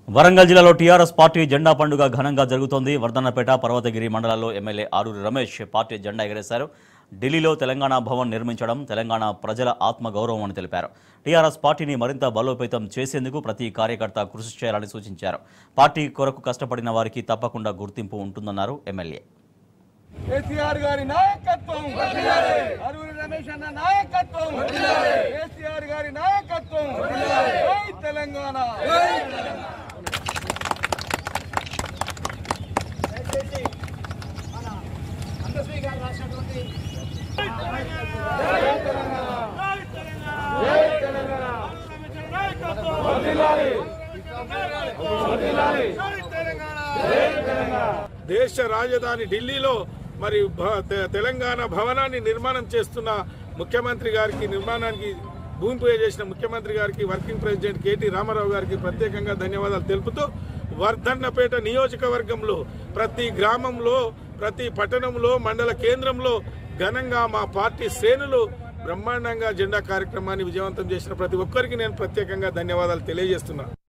వరంగల్ జిల్లాలో TRS party జెండా పండుగ ఘనంగా జరుగుతోంది వర్ధన్నపేట పర్వతగిరి మండలాల్లో ఎమ్మెల్యే ఆరూరి రమేష్ పార్టీ జెండా ఎగరేశారు ఢిల్లీలో తెలంగాణ భవన్ నిర్మించడం తెలంగాణ ప్రజల ఆత్మగౌరవం అని తెలిపారు టీఆర్ఎస్ పార్టీని మరింత బలోపేతం చేసేందుకు ప్రతి కార్యకర్త కృషి చేయాలని సూచించారు పార్టీ కొరకు కష్టపడిన వారికి తప్పకుండా గుర్తింపు ఉంటుందన్నారు ఎమ్మెల్యే కేసీఆర్ గారి నాయకత్వం అరూరి రమేష్ అన్న నాయకత్వం కేసీఆర్ గారి నాయకత్వం జై తెలంగాణ దేశ రాజధాని ఢిల్లీలో మరి భ- తె- తెలంగాణ భవనాన్ని నిర్మాణం చేస్తున్న ముఖ్యమంత్రి గారికి నిర్మాణానికి భూమి పూజ చేసిన ముఖ్యమంత్రి గారికి వర్కింగ్ ప్రెసిడెంట్ కేటీ రామారావు గారికి ప్రత్యేకంగా ధన్యవాదాలు తెలుపుతూ వర్ధన్నపేట నియోజకవర్గంలో ప్రతి గ్రామంలో ప్రతి పట్టణంలో మండల కేంద్రంలో ఘనంగా మా పార్టీ శ్రేణులు బ్రహ్మాండంగా జెండా కార్యక్రమాన్ని విజయవంతం చేసిన ప్రతి ఒక్కరికి నేను ప్రత్యేకంగా ధన్యవాదాలు తెలియజేస్తున్నా